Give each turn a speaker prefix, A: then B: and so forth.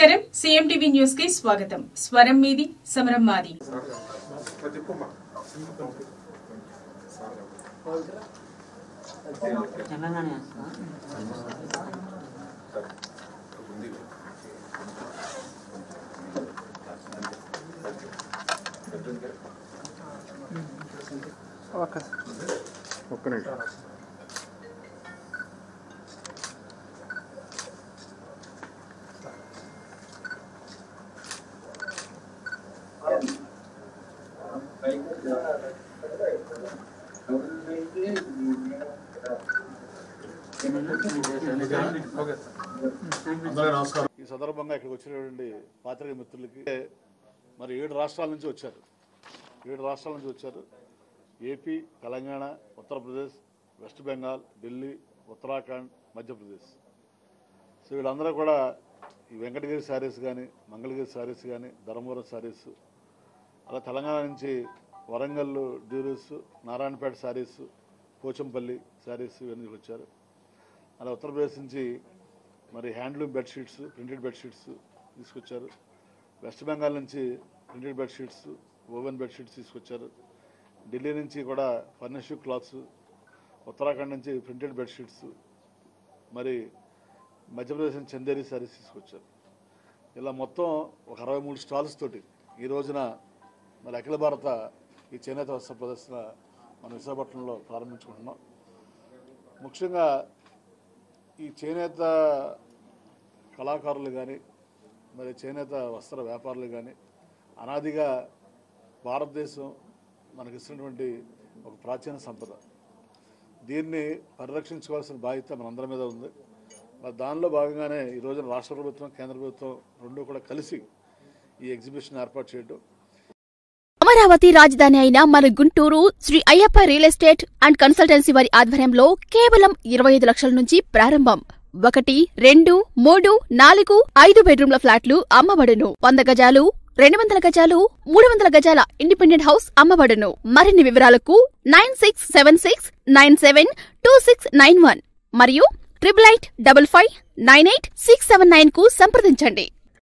A: నమస్కారం CMTV news కి స్వాగతం స్వరం మీది సమరం మాది
B: తెలంగాణ వేస్తా
C: ఒక్క నిమిషం
D: అందరికీ నమస్కారం ఈ సందర్భంగా ఇక్కడికి వచ్చినటువంటి పాత్రిక మిత్రులకి మరి ఏడు రాష్ట్రాల నుంచి వచ్చారు ఏడు రాష్ట్రాల నుంచి వచ్చారు ఏపీ తెలంగాణ ఉత్తరప్రదేశ్ వెస్ట్ బెంగాల్ ఢిల్లీ ఉత్తరాఖండ్ మధ్యప్రదేశ్ సో వీళ్ళందరూ కూడా ఈ వెంకటగిరి శారీస్ కానీ మంగళగిరి శారీస్ కానీ ధర్మవరం శారీస్ అలా తెలంగాణ నుంచి వరంగల్ డ్యూరీస్ నారాయణపేట శారీస్ పోచంపల్లి శారీస్ ఇవన్నీ వచ్చారు అలా ఉత్తరప్రదేశ్ నుంచి మరి హ్యాండ్లూమ్ బెడ్షీట్స్ ప్రింటెడ్ బెడ్షీట్స్ తీసుకొచ్చారు వెస్ట్ బెంగాల్ నుంచి ప్రింటెడ్ బెడ్షీట్స్ ఓవెన్ బెడ్షీట్స్ తీసుకొచ్చారు ఢిల్లీ నుంచి కూడా ఫర్నిష్ క్లాత్స్ ఉత్తరాఖండ్ నుంచి ప్రింటెడ్ బెడ్షీట్స్ మరి మధ్యప్రదేశ్ నుంచి చందేరి శారీస్ తీసుకొచ్చారు ఇలా మొత్తం ఒక అరవై మూడు స్టాల్స్ తోటి ఈ రోజున మరి అఖిల భారత ఈ చేనేత వస్త్ర ప్రదర్శన మన విశాఖపట్నంలో ప్రారంభించుకుంటున్నాం ముఖ్యంగా ఈ చేనేత కళాకారులు కానీ మరి చేనేత వస్త్ర వ్యాపారులు కానీ అనాదిగా భారతదేశం మనకి ఇస్తున్నటువంటి ఒక ప్రాచీన సంపద దీన్ని పరిరక్షించుకోవాల్సిన బాధ్యత మనందరి మీద ఉంది మరి దానిలో భాగంగానే ఈ రోజున రాష్ట్ర ప్రభుత్వం కేంద్ర ప్రభుత్వం రెండు కూడా కలిసి ఈ ఎగ్జిబిషన్ ఏర్పాటు చేయడం
E: అమరావతి రాజధాని అయిన మన Guntur Sri Ayyappa real estate and consultancy వారి ఆధ్వర్యంలో కేవలం ఇరవై ఐదు లక్షల నుంచి ప్రారంభం ఒకటి రెండు మూడు నాలుగు ఐదు బెడ్రూమ్ల ఫ్లాట్లు అమ్మబడును వంద గజాలు రెండు వందల గజాలు మూడు వందల గజాల ఇండిపెండెంట్ హౌస్ అమ్మబడును మరిన్ని వివరాలకు nine six seven six nine seven two six nine one మరియు triple eight double five nine eight six seven nine కు సంప్రదించండి